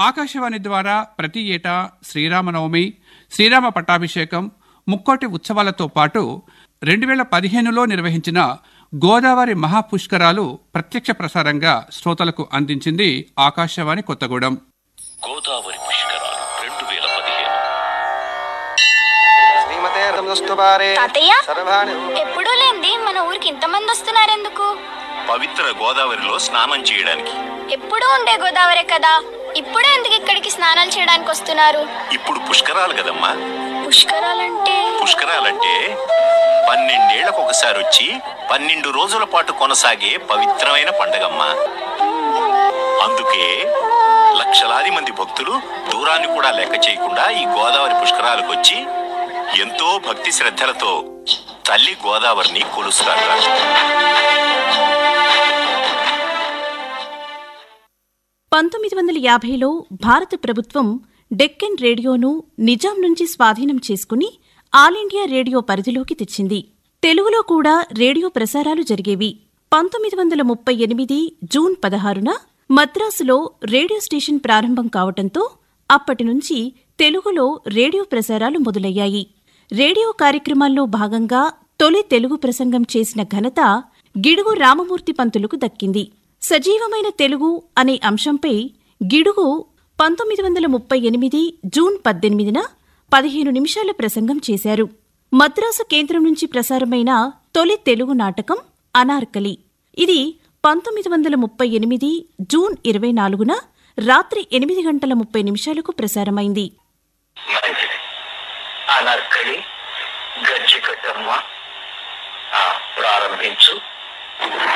ఆకాశవాణి ద్వారా ప్రతి ఏటా శ్రీరామనవమి శ్రీరామ పట్టాభిషేకం ముక్కోటి ఉత్సవాలతో పాటు రెండు వేల పదిహేనులో నిర్వహించిన గోదావరి మహాపుష్కరాలు ప్రత్యక్ష ప్రసారంగా శ్రోతలకు అందించింది ఆకాశవాణి కొత్తగూడెం గోదావరి పుష్కరాలు రెండు వేల పదిహేను శ్రీమతే రమణస్తుపారే తాతయ్య సర్వాణి ఎప్పుడూ లేంది మన ఊరికి ఇంతమంది వస్తున్నారెందుకు పవిత్ర గోదావరిలో స్నానం చేయడానికి ఎప్పుడూ ఉండే గోదావరే కదా ఇప్పుడే ఎందుకు ఇక్కడికి స్నానాలు చేయడానికి వస్తున్నారు ఇప్పుడు పుష్కరాలు కదమ్మా పుష్కరాలంటే పుష్కరాలంటే పన్నెండేళ్లకు ఒకసారి వచ్చి పన్నెండు రోజుల పాటు కొనసాగే పవిత్రమైన పండగమ్మా అందుకే లక్షలాది మంది భక్తులు దూరాన్ని కూడా లెక్క చేయకుండా ఈ గోదావరి పుష్కరాలకు వచ్చి ఎంతో భక్తి శ్రద్ధలతో తల్లి గోదావరిని కొలుస్తారు పంతొమ్మిది వందల యాభైలో భారత ప్రభుత్వం డెక్కన్ రేడియోను నిజాం నుంచి స్వాధీనం చేసుకుని ఆల్ ఇండియా రేడియో పరిధిలోకి తెచ్చింది తెలుగులో కూడా రేడియో ప్రసారాలు జరిగేవి పంతొమ్మిది వందల ముప్పై ఎనిమిది జూన్ పదహారున మద్రాసులో రేడియో స్టేషన్ ప్రారంభం కావటంతో అప్పటి నుంచి తెలుగులో రేడియో ప్రసారాలు మొదలయ్యాయి రేడియో కార్యక్రమాల్లో భాగంగా తొలి తెలుగు ప్రసంగం చేసిన ఘనత గిడుగు రామమూర్తి పంతులకు దక్కింది సజీవమైన తెలుగు అనే అంశంపై గిడుగు పంతొమ్మిది వందల ముప్పై ఎనిమిది జూన్ పద్దెనిమిదిన పదిహేను నిమిషాల ప్రసంగం చేశారు మద్రాసు కేంద్రం నుంచి ప్రసారమైన తొలి తెలుగు నాటకం అనార్కలి ఇది పంతొమ్మిది వందల ముప్పై ఎనిమిది జూన్ ఇరవై నాలుగున రాత్రి ఎనిమిది గంటల ముప్పై నిమిషాలకు ప్రసారమైంది మంచిది అనర్కలి గజ్జి కట్టమ్మ ఆ, ప్రారంభించు